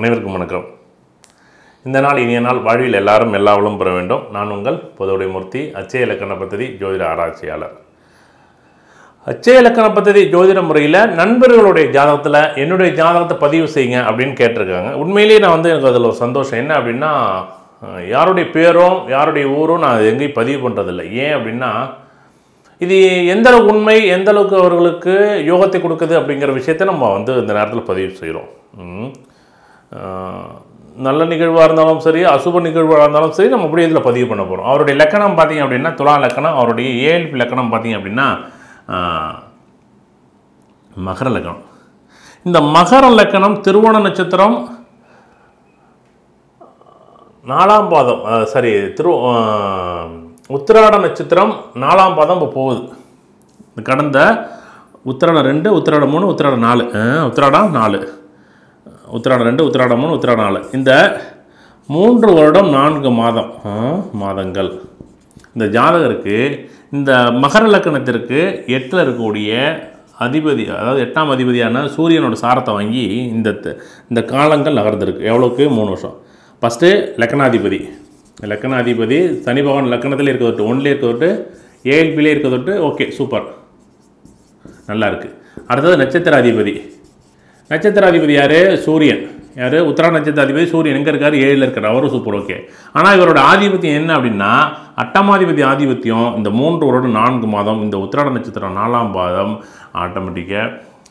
அனைவருக்கும் வணக்கம் இந்த நாள் இனிய நாள் வாழ்வில் எல்லாரும் எல்லா வளமும் பெற வேண்டும் நான் உங்கள் பொதுவுடைய மூர்த்தி அச்சய இலக்கண பദ്ധதி ஜோதிட ஆராய்ச்சியாளர் அச்சய இலக்கண பദ്ധதி ஜோதிட முறையில் நண்பர்களுடைய ஜாதகத்தில் என்னுடைய ஜாதகத்தை பதிவு செய்யுங்க அப்படின்னு கேட்டிருக்காங்க உண்மையிலேயே நான் வந்து எனக்கு அதில் ஒரு சந்தோஷம் என்ன அப்படின்னா அஹ், யாருடைய பேரும் யாருடைய ஊரும் நான் எங்கேயும் பதிவு பண்ணுறதில்ல ஏன் அப்படின்னா இது எந்த அளவுக்கு உண்மை எந்த அளவுக்கு அவர்களுக்கு யோகத்தை கொடுக்குது அப்படிங்கிற விஷயத்தை நம்ம வந்து இந்த நேரத்தில் பதிவு செய்கிறோம் ம். ஆஹ், நல்ல நிகழ்வாக இருந்தாலும் சரி அசுப நிகழ்வாக இருந்தாலும் சரி நம்ம அப்படியே இதில் பதிவு பண்ண போகிறோம் அவருடைய லக்கணம் பார்த்தீங்க அப்படின்னா துலா லக்கணம் அவருடைய ஏழ்பி லக்கணம் பார்த்தீங்க அப்படின்னா ஆஹ், மகர லக்கணம் இந்த மகர லக்கணம் திருவோண நட்சத்திரம் நாலாம் பாதம் அஹ், சரி திரு அஹ், உத்திராட நட்சத்திரம் நாலாம் பாதம் இப்போ போகுது இந்த கடந்த உத்திராடம் ரெண்டு உத்திராடம் மூணு உத்திராடம் நாலு அஹ், உத்திராடம் நாலு உத்திராடம் ரெண்டு உத்திராடம் மூணு உத்திராடம் நாலு இந்த மூன்று வருடம் நான்கு மாதம் அஹ், மாதங்கள் இந்த ஜாதகருக்கு இந்த மகர லக்கணத்திற்கு எட்டில் இருக்கக்கூடிய அதிபதி அதாவது எட்டாம் அதிபதியான சூரியனோட சாரத்தை வாங்கி இந்த த- இந்த காலங்கள் நகர்ந்திருக்கு எவ்வளோக்கு மூணு வருஷம் ஃபஸ்ட்டு லக்கணாதிபதி லக்கணாதிபதி சனி பகவான் லக்கணத்தில் இருக்க தொட்டு ஒன்றில் இருக்க தொட்டு ஏஎல்பிலே இருக்க தொட்டு ஓகே சூப்பர் நல்லா இருக்குது அடுத்தது நட்சத்திராதிபதி நட்சத்திராதிபதி யார் சூரியன் யார் உத்தரா நட்சத்திராதிபதி சூரியன் எங்கே இருக்கார் ஏழில் இருக்கார் அவரும் சூப்பர் ஓகே ஆனால் இவரோட ஆதிபத்தியம் என்ன அப்படின்னா அட்டமாதிபதி ஆதிபத்தியம் இந்த மூன்று வருடம் நான்கு மாதம் இந்த உத்திராட நட்சத்திரம் நாலாம் பாதம் ஆட்டோமேட்டிக்காக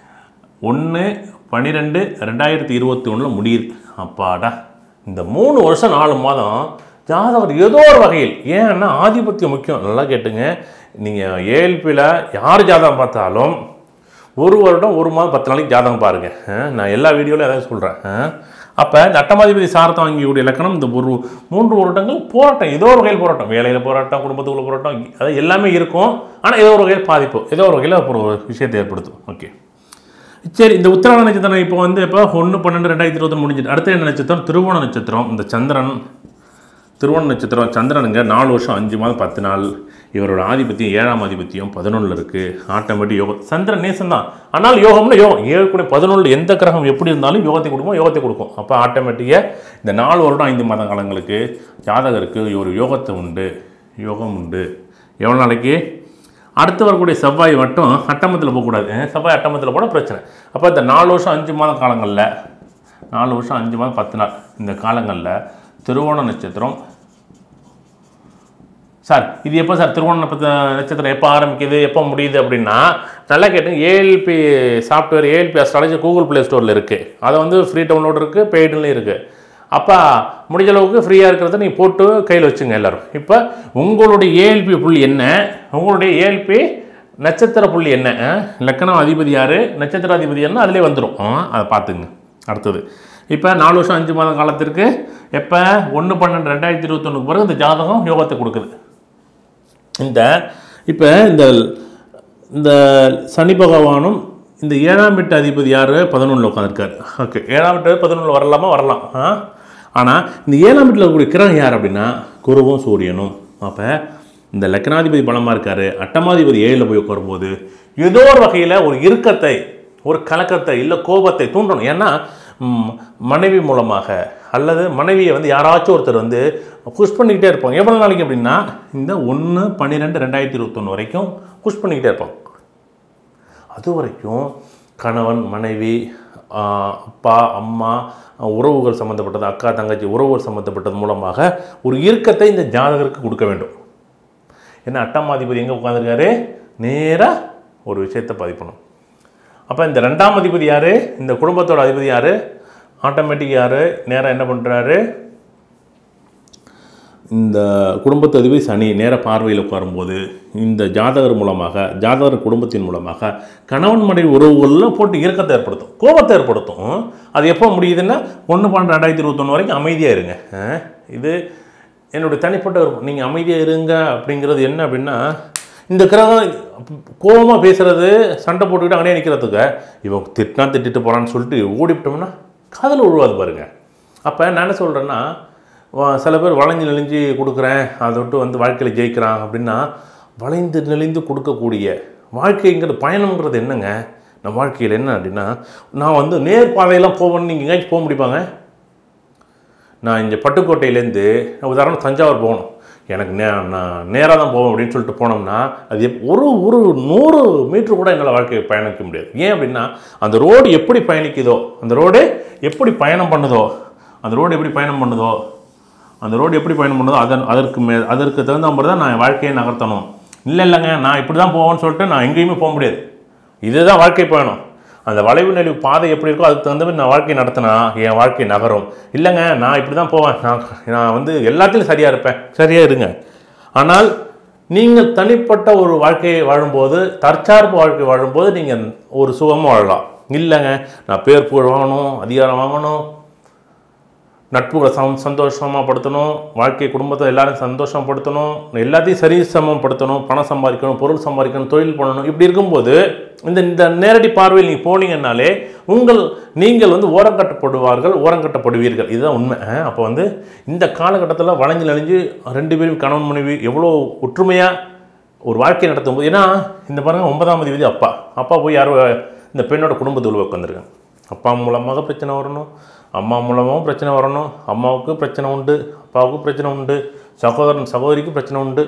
ஒன்று பன்னிரெண்டு ரெண்டாயிரத்தி இருபத்தி ஒன்றில் முடியுது அப்பாடா இந்த மூணு வருஷம் நாலு மாதம் ஜாதகர் ஏதோ ஒரு வகையில் ஏன்னா ஆதிபத்தியம் முக்கியம் நல்லா கேட்டுங்க நீங்கள் ஏஎல்பியில் யார் ஜாதகம் பார்த்தாலும் ஒரு வருடம் ஒரு மாதம் பத்து நாளைக்கு ஜாதகம் பாருங்கள் நான் எல்லா வீடியோலையும் அதான் சொல்கிறேன் அப்போ இந்த அட்டமாதிபதி சாரத்தை வாங்கிக்கூடிய இலக்கணம் இந்த ஒரு மூன்று வருடங்கள் போராட்டம் ஏதோ ஒரு வகையில் போராட்டம் வேலையில் போராட்டம் குடும்பத்துக்குள்ள போராட்டம் அது எல்லாமே இருக்கும் ஆனால் ஏதோ ஒரு வகையில் பாதிப்பு ஏதோ ஒரு வகையில் ஒரு விஷயத்தை ஏற்படுத்தும் ஓகே சரி இந்த உத்திராட நட்சத்திரம் இப்போ வந்து இப்போ ஒன்று பன்னெண்டு ரெண்டாயிரத்தி இருபத்தி முடிஞ்சிட்டு அடுத்த என்ன நட்சத்திரம் திருவோண நட்சத்திரம் இந்த சந்திரன் திருவோண நட்சத்திரம் சந்திரனுங்க நாலு வருஷம் அஞ்சு மாதம் பத்து நாள் இவரோட ஆதிபத்தியம் ஏழாம் ஆதிபத்தியம் பதினொன்றில் இருக்குது ஆட்டோமேட்டிக் யோகம் சந்திரன் நேசம் தான் ஆனால் யோகம்னா யோகம் ஏழு கூட பதினொன்று எந்த கிரகம் எப்படி இருந்தாலும் யோகத்தை கொடுக்கும் யோகத்தை கொடுக்கும் அப்போ ஆட்டோமேட்டிக்காக இந்த நாலு வருடம் ஐந்து மாத காலங்களுக்கு ஜாதகருக்கு ஒரு யோகத்தை உண்டு யோகம் உண்டு எவ்வளோ நாளைக்கு அடுத்து வரக்கூடிய செவ்வாய் மட்டும் அட்டமத்தில் போகக்கூடாது அஹ் செவ்வாய் அட்டமத்தில் போட பிரச்சனை அப்போ இந்த நாலு வருஷம் அஞ்சு மாத காலங்களில் நாலு வருஷம் அஞ்சு மாதம் பத்து நாள் இந்த காலங்களில் திருவோண நட்சத்திரம் சார் இது எப்போ சார் திருவோண நட்சத்திர- நட்சத்திரம் எப்போ ஆரம்பிக்குது எப்போ முடியுது அப்படின்னா நல்லா கேட்டுங்க ALP software ALP astrology Google Play ஸ்டோரில் இருக்குது அதை வந்து ஃப்ரீ டவுன்லோட் இருக்குது பெய்டுலையும் இருக்குது அப்போ முடிஞ்ச அளவுக்கு ஃப்ரீயாக இருக்கிறத நீங்கள் போட்டு கையில் வச்சுங்க எல்லாரும் இப்போ உங்களுடைய ஏஎல்பி புள்ளி என்ன உங்களுடைய ஏஎல்பி நட்சத்திர புள்ளி என்ன ஆ? லக்கணம் அதிபதி யார் நட்சத்திர அதிபதி என்ன அதிலே வந்துடும் அதை பார்த்துங்க அடுத்தது இப்போ நாலு வருஷம் அஞ்சு மாத காலத்திற்கு எப்போ ஒன்று பன்னெண்டு ரெண்டாயிரத்தி இருபத்தொன்னுக்கு பிறகு இந்த ஜாதகம் யோகத்தை கொடுக்குது இந்த இப்போ இந்த இந்த சனி பகவானும் இந்த ஏழாம் வீட்டு அதிபதி யார் பதினொன்றில் உட்காந்துருக்காரு ஓகே ஏழாம் வீட்டு பதினொன்றில் வரலாமா வரலாம் ஆ ஆனால் இந்த ஏழாம் வீட்டில் இருக்கக்கூடிய கிரகம் யார் அப்படின்னா குருவும் சூரியனும் அப்போ இந்த லக்னாதிபதி பலமாக இருக்கார் அட்டமாதிபதி ஏழில் போய் உட்காரும்போது ஏதோ ஒரு வகையில் ஒரு இறுக்கத்தை ஒரு கலக்கத்தை இல்லை கோபத்தை தூண்டணும் ஏன்னா ம், மனைவி மூலமாக அல்லது மனைவியை வந்து யாராச்சும் ஒருத்தர் வந்து புஷ் பண்ணிக்கிட்டே இருப்பாங்க எவ்வளோ நாளைக்கு அப்படின்னா இந்த ஒன்று பன்னிரெண்டு ரெண்டாயிரத்தி இருபத்தொன்று வரைக்கும் புஷ் பண்ணிக்கிட்டே இருப்பாங்க அது வரைக்கும் கணவன் மனைவி ஆஹ், அப்பா அம்மா ஆஹ், உறவுகள் சம்மந்தப்பட்டது அக்கா தங்கச்சி உறவுகள் சம்மந்தப்பட்டது மூலமாக ஒரு இறுக்கத்தை இந்த ஜாதகருக்கு கொடுக்க வேண்டும் ஏன்னா அட்டமாதிபதி எங்கே உட்காந்துருக்காரு நேராக ஒரு விஷயத்தை பதிப்பணும் அப்போ இந்த ரெண்டாம் அதிபதி யார் இந்த குடும்பத்தோட அதிபதி யார் ஆட்டோமேட்டிக் யார் நேராக என்ன பண்ணுறாரு இந்த குடும்பத்து அதிபதி சனி நேர பார்வையில் உட்காரும்போது இந்த ஜாதகர் மூலமாக ஜாதகர் குடும்பத்தின் மூலமாக கணவன் மனைவி உறவுகளில் போட்டு இறுக்கத்தை ஏற்படுத்தும் கோபத்தை ஏற்படுத்தும் அது எப்போ முடியுதுன்னா ஒன்று பன்னெண்டு ரெண்டாயிரத்தி இருபத்தொன்று வரைக்கும் அமைதியாக இருங்க அஹ், இது என்னுடைய தனிப்பட்ட விருப்பம் நீங்கள் அமைதியாக இருங்க அப்படிங்கிறது என்ன அப்படின்னா இந்த கிரகம் கோபமாக பேசுறது சண்டை போட்டுக்கிட்டு அங்கேயே நிற்கிறதுக்கு இவன் திட்டினா திட்டிட்டு போகிறான்னு சொல்லிட்டு ஓடிவிட்டோம்னா காதல் உழுவாது பாருங்க அப்போ நான் என்ன சொல்கிறேன்னா சில பேர் வளைஞ்சு நெளிஞ்சு கொடுக்குறேன் அதை விட்டு வந்து வாழ்க்கையில் ஜெயிக்கிறான் அப்படின்னா வளைந்து நெளிந்து கொடுக்கக்கூடிய வாழ்க்கைங்கிறது பயணம்ங்கிறது என்னங்க நம்ம வாழ்க்கையில் என்ன அப்படின்னா நான் வந்து நேர் பாதையெல்லாம் போவேன்னு நீங்கள் எங்கேயாச்சும் போக முடியுமாங்க நான் இங்கே பட்டுக்கோட்டையிலேருந்து உதாரணம் தஞ்சாவூர் போகணும் எனக்கு நே நான் நேராக தான் போவேன் அப்படின்னு சொல்லிட்டு போனோம்னா அது எப்- ஒரு ஒரு நூறு மீட்டர் கூட என்னால் வாழ்க்கையை பயணிக்க முடியாது ஏன் அப்படின்னா அந்த ரோடு எப்படி பயணிக்குதோ அந்த ரோடு எப்படி பயணம் பண்ணுதோ அந்த ரோடு எப்படி பயணம் பண்ணுதோ அந்த ரோடு எப்படி பயணம் பண்ணுதோ அதன் அதற்கு மே அதற்கு தகுந்த மாதிரி தான் நான் என் வாழ்க்கையை நகர்த்தணும் இல்லை இல்லைங்க நான் இப்படி தான் போவேன்னு சொல்லிட்டு நான் எங்கேயுமே போக முடியாது இதுதான் வாழ்க்கை பயணம் அந்த வளைவு நெளிவு பாதை எப்படி இருக்கோ அதுக்கு தகுந்த மாதிரி நான் வாழ்க்கை நடத்தினா என் வாழ்க்கை நகரும் இல்லைங்க நான் இப்படி தான் போவேன் நான் நான் வந்து எல்லாத்துலையும் சரியாக இருப்பேன் சரியாக இருங்க ஆனால் நீங்கள் தனிப்பட்ட ஒரு வாழ்க்கையை வாழும்போது தற்சார்பு வாழ்க்கை வாழும்போது நீங்கள் ஒரு சுகமாக வாழலாம் இல்லைங்க நான் பேர் புகழ் வாங்கணும் அதிகாரம் வாங்கணும் நட்புகளை சம் சந்தோஷமாக படுத்தணும் வாழ்க்கை குடும்பத்தை எல்லாரும் சந்தோஷப்படுத்தணும் எல்லாத்தையும் சரி சமப்படுத்தணும் பணம் சம்பாதிக்கணும் பொருள் சம்பாதிக்கணும் தொழில் பண்ணணும் இப்படி இருக்கும்போது இந்த இந்த நேரடி பார்வையில் நீங்கள் போனீங்கன்னாலே உங்கள் நீங்கள் வந்து ஓரங்கட்டப்படுவார்கள் ஓரங்கட்டப்படுவீர்கள் இதுதான் உண்மை அப்போ வந்து இந்த காலகட்டத்தில் வளைஞ்சு நெளிஞ்சு ரெண்டு பேரும் கணவன் மனைவி எவ்வளோ ஒற்றுமையாக ஒரு வாழ்க்கை நடத்தும் போது ஏன்னா இந்த பாருங்க ஒன்பதாம் தேதி அப்பா அப்பா போய் யாரோ இந்த பெண்ணோட குடும்பத்தை உள்ள உட்காந்துருக்காங்க அப்பா மூலமாக பிரச்சனை வரணும் அம்மா மூலமாகவும் பிரச்சனை வரணும் அம்மாவுக்கு பிரச்சனை உண்டு அப்பாவுக்கு பிரச்சனை உண்டு சகோதரன் சகோதரிக்கு பிரச்சனை உண்டு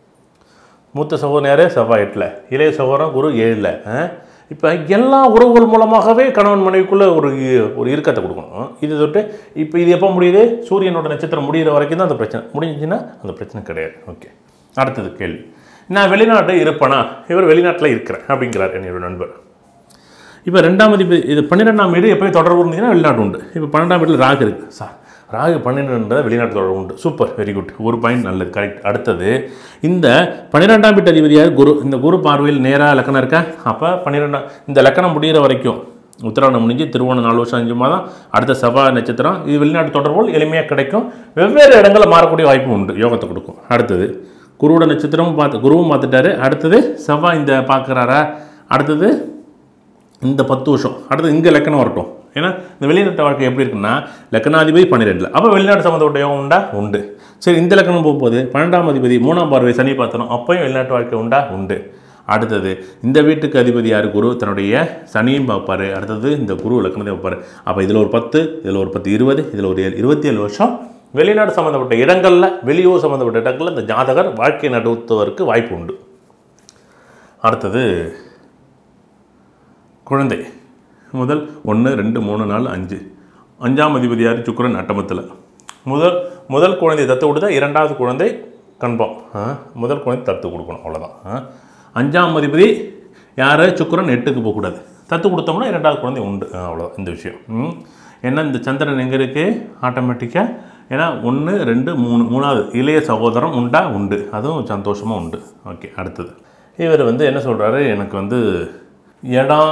மூத்த சகோதரன் யார் செவ்வாய் எட்டில் இளைய சகோதரன் குரு ஏழில் இப்போ எல்லா உறவுகள் மூலமாகவே கணவன் மனைவிக்குள்ளே ஒரு இ- ஒரு இறுக்கத்தை கொடுக்கணும் இது தொட்டு இப்போ இது எப்போ முடியுது சூரியனோட நட்சத்திரம் முடிகிற வரைக்கும் தான் அந்த பிரச்சனை முடிஞ்சுச்சுன்னா அந்த பிரச்சனை கிடையாது ஓகே அடுத்தது கேள்வி நான் வெளிநாட்டு இருப்பேனா இவர் வெளிநாட்டில் இருக்கிறேன் அப்படிங்கிறார் என்னோட நண்பர் இப்போ ரெண்டாம் அதிபதி இது பன்னிரெண்டாம் வீடு எப்போயும் தொடர்பு இருந்தீங்கன்னா வெளிநாட்டு உண்டு இப்போ பன்னெண்டாம் வீட்டில் ராகு இருக்குது சார் ராகு பன்னிரெண்டுன்றத வெளிநாட்டு தொடர்பு உண்டு சூப்பர் வெரி குட் ஒரு பாயிண்ட் நல்லது கரெக்ட் அடுத்தது இந்த பன்னிரெண்டாம் வீட்டு அதிபதியார் குரு இந்த குரு பார்வையில் நேராக லக்கணம் இருக்கா அப்போ பன்னிரெண்டாம் இந்த லக்கணம் முடிகிற வரைக்கும் உத்தராணம் முடிஞ்சு திருவோணம் நாலு வருஷம் அஞ்சு மாதம் அடுத்த செவ்வாய் நட்சத்திரம் இது வெளிநாட்டு தொடர்புகள் எளிமையாக கிடைக்கும் வெவ்வேறு இடங்களில் மாறக்கூடிய வாய்ப்பு உண்டு யோகத்தை கொடுக்கும் அடுத்தது குருவோட நட்சத்திரமும் பார்த்து குருவும் பார்த்துட்டாரு அடுத்தது செவ்வாய் இந்த பார்க்குறாரா அடுத்தது இந்த பத்து வருஷம் அடுத்து இங்கே லக்கணம் வரட்டும் ஏன்னா இந்த வெளிநாட்டு வாழ்க்கை எப்படி இருக்குன்னா லக்கணாதிபதி பன்னிரெண்டில் அப்போ வெளிநாட்டு சம்மந்தப்பட்ட யோகம் உண்டா உண்டு சரி இந்த லக்கணம் போகும்போது பன்னெண்டாம் அதிபதி மூணாம் பார்வை சனி பார்த்தணும் அப்போயும் வெளிநாட்டு வாழ்க்கை உண்டா உண்டு அடுத்தது இந்த வீட்டுக்கு அதிபதி யார் குரு தன்னுடைய சனியும் பார்ப்பார் அடுத்தது இந்த குரு லக்கணத்தை பார்ப்பார் அப்போ இதில் ஒரு பத்து இதில் ஒரு பத்து இருபது இதில் ஒரு ஏழு இருபத்தி ஏழு வருஷம் வெளிநாடு சம்மந்தப்பட்ட இடங்களில் வெளியூர் சம்மந்தப்பட்ட இடங்களில் இந்த ஜாதகர் வாழ்க்கை நடுத்துவதற்கு வாய்ப்பு உண்டு அடுத்தது குழந்தை முதல் ஒன்று ரெண்டு மூணு நாலு அஞ்சு அஞ்சாம் அதிபதியார் சுக்கிரன் அட்டமத்தில் முதல் முதல் குழந்தை தத்து கொடுத்தா இரண்டாவது குழந்தை கன்ஃபார்ம் முதல் குழந்தை தத்து கொடுக்கணும் அவ்வளோதான் ஆ. அஞ்சாம் அதிபதி யார் சுக்கிரன் எட்டுக்கு போகக்கூடாது தத்து கொடுத்தோம்னா இரண்டாவது குழந்தை உண்டு ஆ, அவ்வளோதான் இந்த விஷயம் ம். ஏன்னா இந்த சந்திரன் எங்கே இருக்குது ஆட்டோமேட்டிக்காக ஏன்னா ஒன்று ரெண்டு மூணு மூணாவது இளைய சகோதரம் உண்டா உண்டு அதுவும் சந்தோஷமாக உண்டு ஓகே அடுத்தது இவர் வந்து என்ன சொல்கிறாரு எனக்கு வந்து இடம்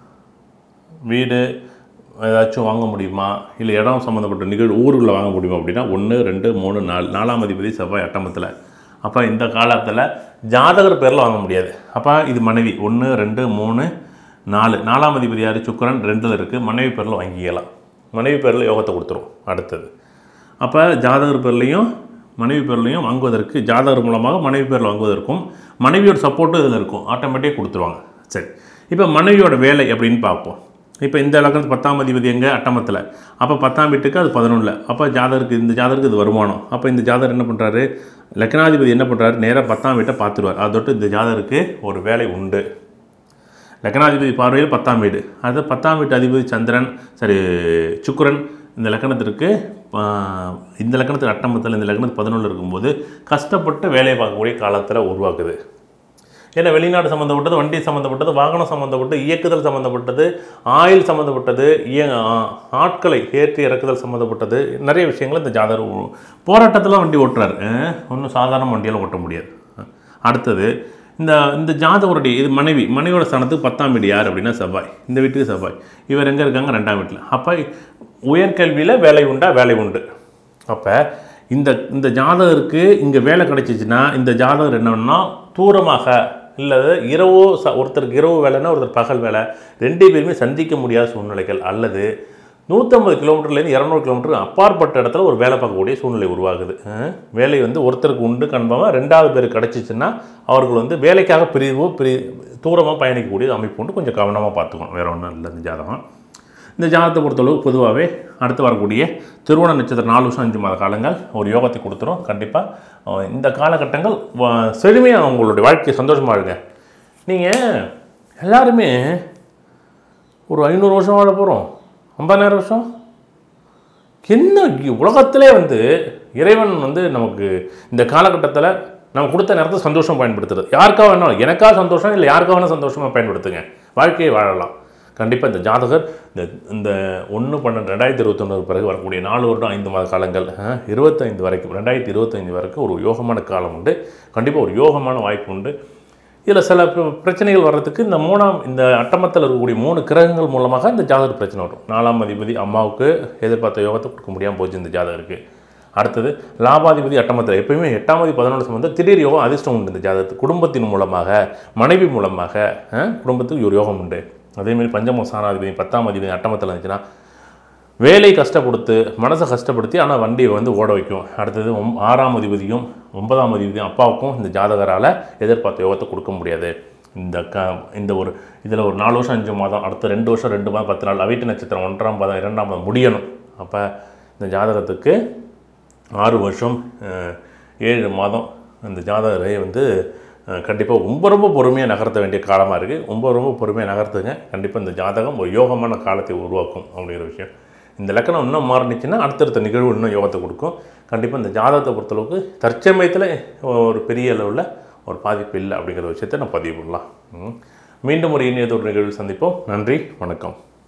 வீடு ஏதாச்சும் வாங்க முடியுமா இல்லை இடம் சம்மந்தப்பட்ட நிகழ்வு ஊருக்குள்ள வாங்க முடியுமா அப்படின்னா ஒன்று ரெண்டு மூணு நாலு நாலாம் அதிபதி செவ்வாய் அட்டமத்தில் அப்போ இந்த காலத்தில் ஜாதகர் பேரில் வாங்க முடியாது அப்போ இது மனைவி ஒன்று ரெண்டு மூணு நாலு நாலாம் அதிபதி யார் சுக்கிரன் ரெண்டில் இருக்குது மனைவி பேரில் வாங்கிக்கலாம் மனைவி பேரில் யோகத்தை கொடுத்துரும் அடுத்தது அப்போ ஜாதகர் பேர்லையும் மனைவி பேர்லையும் வாங்குவதற்கு ஜாதகர் மூலமாக மனைவி பேரில் வாங்குவதற்கும் மனைவியோட சப்போர்ட்டும் இதில் இருக்கும் ஆட்டோமேட்டிக்காக கொடுத்துருவாங்க சரி இப்போ மனைவியோட வேலை அப்படின்னு பார்ப்போம் இப்போ இந்த லக்னத்து பத்தாம் அதிபதி எங்கே அட்டமத்தில் அப்போ பத்தாம் வீட்டுக்கு அது பதினொன்றில் அப்போ ஜாதகருக்கு இந்த ஜாதகருக்கு இது வருமானம் அப்போ இந்த ஜாதகர் என்ன பண்ணுறாரு லக்னாதிபதி என்ன பண்ணுறாரு நேராக பத்தாம் வீட்டை பார்த்துருவார் அதொட்டு இந்த ஜாதகருக்கு ஒரு வேலை உண்டு லக்னாதிபதி பார்வையில் பத்தாம் வீடு அது பத்தாம் வீட்டு அதிபதி சந்திரன் சரி சுக்கிரன் இந்த லக்கணத்திற்கு ஆ, இந்த லக்கணத்துக்கு அட்டமத்தில் இந்த லக்கணத்து பதினொன்று இருக்கும்போது கஷ்டப்பட்டு வேலை பார்க்கக்கூடிய காலத்தில் உருவாக்குது ஏன்னா வெளிநாடு சம்மந்தப்பட்டது வண்டி சம்மந்தப்பட்டது வாகனம் சம்மந்தப்பட்டது இயக்குதல் சம்மந்தப்பட்டது ஆயில் சம்மந்தப்பட்டது இய ஆ- ஆட்களை ஏற்றி இறக்குதல் சம்மந்தப்பட்டது நிறைய விஷயங்கள் இந்த ஜாதகர் ஓ- போராட்டத்தில் வண்டி ஓட்டுறாரு ஒன்றும் சாதாரண வண்டியால் ஓட்ட முடியாது அடுத்தது இந்த இந்த ஜாதகருடைய இது மனைவி மனைவியோட ஸ்தானத்துக்கு பத்தாம் வீடு யார் அப்படின்னா செவ்வாய் இந்த வீட்டுக்கு செவ்வாய் இவர் எங்கே இருக்காங்க ரெண்டாம் வீட்டில் அப்போ உயர்கல்வியில் வேலை உண்டா வேலை உண்டு அப்போ இந்த இந்த ஜாதகருக்கு இங்கே வேலை கிடைச்சிச்சுன்னா இந்த ஜாதகர் என்னன்னா தூரமாக இல்லை இரவோ ச ஒருத்தருக்கு இரவு வேலைன்னா ஒருத்தர் பகல் வேலை ரெண்டு பேருமே சந்திக்க முடியாத சூழ்நிலைகள் அல்லது நூற்றம்பது கிலோமீட்டர்லேருந்து இரநூறு கிலோமீட்டர் அப்பாற்பட்ட இடத்துல ஒரு வேலை பார்க்கக்கூடிய சூழ்நிலை உருவாகுது அஹ் வேலை வந்து ஒருத்தருக்கு உண்டு கன்ஃபார்மாக ரெண்டாவது பேர் கிடச்சிச்சின்னா அவர்கள் வந்து வேலைக்காக பிரிவு பிரி தூரமாக பயணிக்கக்கூடிய அமைப்பு உண்டு கொஞ்சம் கவனமாக பார்த்துக்கணும் வேறு ஒன்றும் இல்லை இந்த ஜாதகம் இந்த ஜாதகத்தை பொறுத்தளவு பொதுவாகவே அடுத்து வரக்கூடிய திருவோண நட்சத்திரம் நாலு வருஷம் அஞ்சு மாத காலங்கள் ஒரு யோகத்தை கொடுத்துரும் கண்டிப்பாக இந்த காலகட்டங்கள் வ- செழுமையாக உங்களுடைய வாழ்க்கையை சந்தோஷமாக இருங்க நீங்கள் எல்லாருமே ஒரு ஐநூறு வருஷம் வாழ போகிறோம் ஐம்பதாயிரம் வருஷம் என்ன உலகத்திலே வந்து இறைவன் வந்து நமக்கு இந்த காலகட்டத்தில் நம்ம கொடுத்த நேரத்தை சந்தோஷம் பயன்படுத்துறது யாருக்காக வேணாலும் எனக்காக சந்தோஷம் இல்லை யாருக்காக வேணால் சந்தோஷமாக பயன்படுத்துங்க வாழ்க்கையை வாழலாம் கண்டிப்பாக இந்த ஜாதகர் இந்த இந்த ஒன்று பன்னெண்டு ரெண்டாயிரத்தி இருபத்தொன்று பிறகு வரக்கூடிய நாலு வருடம் ஐந்து மாத காலங்கள் ஆ, இருபத்தைந்து வரைக்கும் ரெண்டாயிரத்தி இருபத்தைந்து வரைக்கும் ஒரு யோகமான காலம் உண்டு கண்டிப்பாக ஒரு யோகமான வாய்ப்பு உண்டு இதில் சில பிர- பிரச்சனைகள் வர்றதுக்கு இந்த மூணாம் இந்த அட்டமத்தில் இருக்கக்கூடிய மூணு கிரகங்கள் மூலமாக இந்த ஜாதகர் பிரச்சனை வரும் நாலாம் அதிபதி அம்மாவுக்கு எதிர்பார்த்த யோகத்தை கொடுக்க முடியாமல் போச்சு இந்த ஜாதகருக்கு அடுத்தது லாபாதிபதி அட்டமத்தில் எப்பயுமே எட்டாம் அதிபதி பதினொன்று சம்பந்தம் திடீர் யோகம் அதிர்ஷ்டம் உண்டு இந்த ஜாதகத்துக்கு குடும்பத்தின் மூலமாக மனைவி மூலமாக ஆ, குடும்பத்துக்கு ஒரு யோகம் உண்டு அதேமாதிரி பஞ்சம சாணாதிபதி பத்தாம் அதிபதி அட்டமத்தில் இருந்துச்சுன்னா வேலை கஷ்டப்படுத்து மனசை கஷ்டப்படுத்தி ஆனால் வண்டியை வந்து ஓட வைக்கும் அடுத்தது ஒம் ஆறாம் அதிபதியும் ஒன்பதாம் அதிபதியும் அப்பாவுக்கும் இந்த ஜாதகரால் எதிர்பார்த்த யோகத்தை கொடுக்க முடியாது இந்த க இந்த ஒரு இதில் ஒரு நாலு வருஷம் அஞ்சு மாதம் அடுத்த ரெண்டு வருஷம் ரெண்டு மாதம் பத்து நாள் அவிட்ட நட்சத்திரம் ஒன்றாம் பாதம் இரண்டாம் பாதம் முடியணும் அப்போ இந்த ஜாதகத்துக்கு ஆறு வருஷம் அஹ், ஏழு மாதம் அந்த ஜாதகரை வந்து கண்டிப்பாக ரொம்ப ரொம்ப பொறுமையாக நகர்த்த வேண்டிய காலமாக இருக்குது ரொம்ப ரொம்ப பொறுமையாக நகர்த்துங்க கண்டிப்பாக இந்த ஜாதகம் ஒரு யோகமான காலத்தை உருவாக்கும் அப்படிங்கிற விஷயம் இந்த லக்கணம் இன்னும் மாறினுச்சுன்னா அடுத்தடுத்த நிகழ்வு இன்னும் யோகத்தை கொடுக்கும் கண்டிப்பாக இந்த ஜாதகத்தை பொறுத்தளவுக்கு தற்சமயத்தில் ஒரு பெரிய அளவில் ஒரு பாதிப்பு இல்லை அப்படிங்கிற விஷயத்தை நான் பதிவு பண்ணலாம் ம். மீண்டும் ஒரு இனியதொரு நிகழ்வில் சந்திப்போம் நன்றி வணக்கம்